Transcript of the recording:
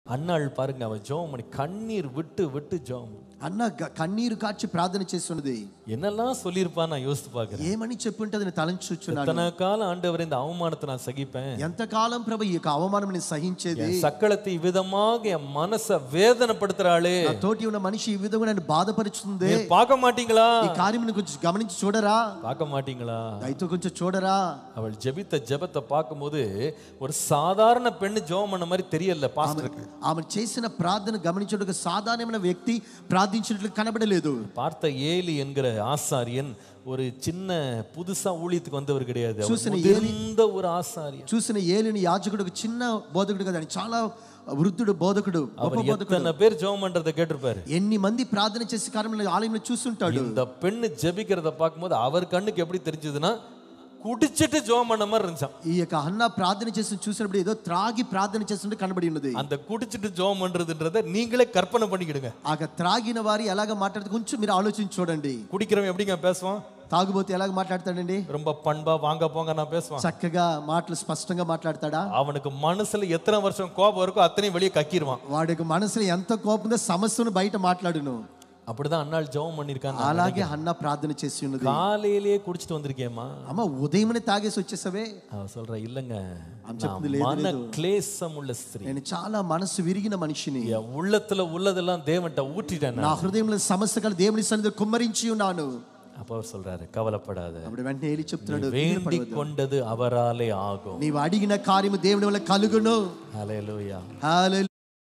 அண்ணாள் பாருங்க அவ ஜெபம் பண்ணி கண்ணீர் விட்டு விட்டு ஜெபம் అన్న గ- కన్నీరు కార్చి ప్రార్థన చేస్తున్నది என்னெல்லாம் சொல்லியிருப்பான் நான் யோசித்து பார்க்கிறேன் ఏమని చెప్పుంటే నేను తలంచుచున్నాను எத்தனை காலம் ஆண்டவர் இந்த அவமானத்தை நான் சகிப்பேன் ఎంతకాలం ప్రభు ఈ యొక్క అవమానం నేను సహించేది என் சக்களத்தை இவ்விதமாக என் மனசை வேதனைப்படுத்துறாளே నా తోటి ఉన్న మనిషి ఈ విధంగా నన్ను బాధపరుచుతుంది நீ பார்க்க மாட்டீங்களா ఈ కార్యం కొంచెం గమనించి చూడరా பார்க்க மாட்டீங்களா దయతో కొంచెం చూడరా அவள் ஜெபித்த ஜெபத்தை பார்க்கும்போது ஒரு சாதாரண பெண்ணு ஜெபம் பண்ண மாதிரி தெரியல பாஸ்டருக்கு ఆమె చేసిన ప్రార్థన గమనించడానికి సాధారణమైన వ్యక్తి ప్రార్థించినట్లు కనబడలేదు பார்த்த ஏலி என்கிற ஆசாரியன் ஒரு சின்ன புதுசா ஊழியத்துக்கு வந்தவர் கிடையாது அவர் చూసిన முதிர்ந்த ஒரு ஆசாரியன் చూసిన ఏలిని యాజకుడు ఒక చిన్న బోధకుడు కదా ఆయన చాలా వృద్ధుడు బోధకుడు గొప్ప அவர் బోధకుడు எத்தனை பேர் ஜெபம் பண்றதை கேட்டிருப்பாரு ఎన్ని మంది ప్రార్థన చేసే కార్యంలో ఆలయంలో చూస్తుంటాడు இந்த பெண்ணு ஜெபிக்கிறத பார்க்கும்போது அவர் கண்ணுக்கு எப்படி தெரிஞ்சதுன்னா குடிச்சிட்டு ஜெபம் பண்ண மாதிரி இருந்துச்சான் ఈ యొక్క అన్న ప్రార్థన చేసి చూసినప్పుడు ఏదో త్రాగి ప్రార్థన చేస్తుంటే కనబడి ఉన్నది அந்த குடிச்சிட்டு ஜெபம் பண்றதுன்றத நீங்களே கற்பனை பண்ணிக்கிடுங்க ఆ త్రాగిన వారి ఎలాగ మాట్లాడితే కొంచెం మీరు ఆలోచించి చూడండి குடிக்கிறவன் எப்படிங்க பேசுவான் తాగుబోతే ఎలాగ మాట్లాడతాడండి ரொம்ப பண்பா வாங்க போங்க நான் பேசுவான் చక్కగా మాటలు స్పష్టంగా మాట్లాడతాడా அவனுக்கு மனசுல எத்தனை வருஷம் கோபம் இருக்கோ அத்தனையும் வெளியே கக்கிடுவான் వాడికి మనసులో ఎంత కోపం ఉందో సమస్యను బయట మాట్లాడును அப்படிதான் அண்ணாள் ஜெபம் பண்ணிருக்காங்க అలాగే అన్న ప్రార్థన చేసి ఉన్నది காலையிலேயே குடிச்சிட்டு வந்திருக்கேம்மா అమ్మ ఉదయమనే తాగేసి వచ్చేసావే அவ சொல்ற இல்லங்க ఆమె நான் చెప్తుంది లేదు மன లేదు கிளேசம் உள்ள ஸ்திரீ నేను చాలా మనసు విరిగిన మనిషిని என் உள்ளத்துல உள்ளதெல்லாம் தேவன்ட்ட ஊற்றிட்டேன் నా హృదయంలో సమస్య కల దేవుని సన్నిధి కుమ్మరించి ఉన్నాను அப்ப அவர் சொல்றாரு కవలపడాத అప్పుడు వెంటనే ఏలి చెప్తున్నాడు வேண்டிக் கொண்டது அவராலே ஆகும் నీవు అడిగిన కార్యము దేవుని వల్ల కలుగును ஹalleluya హల్లెలూయా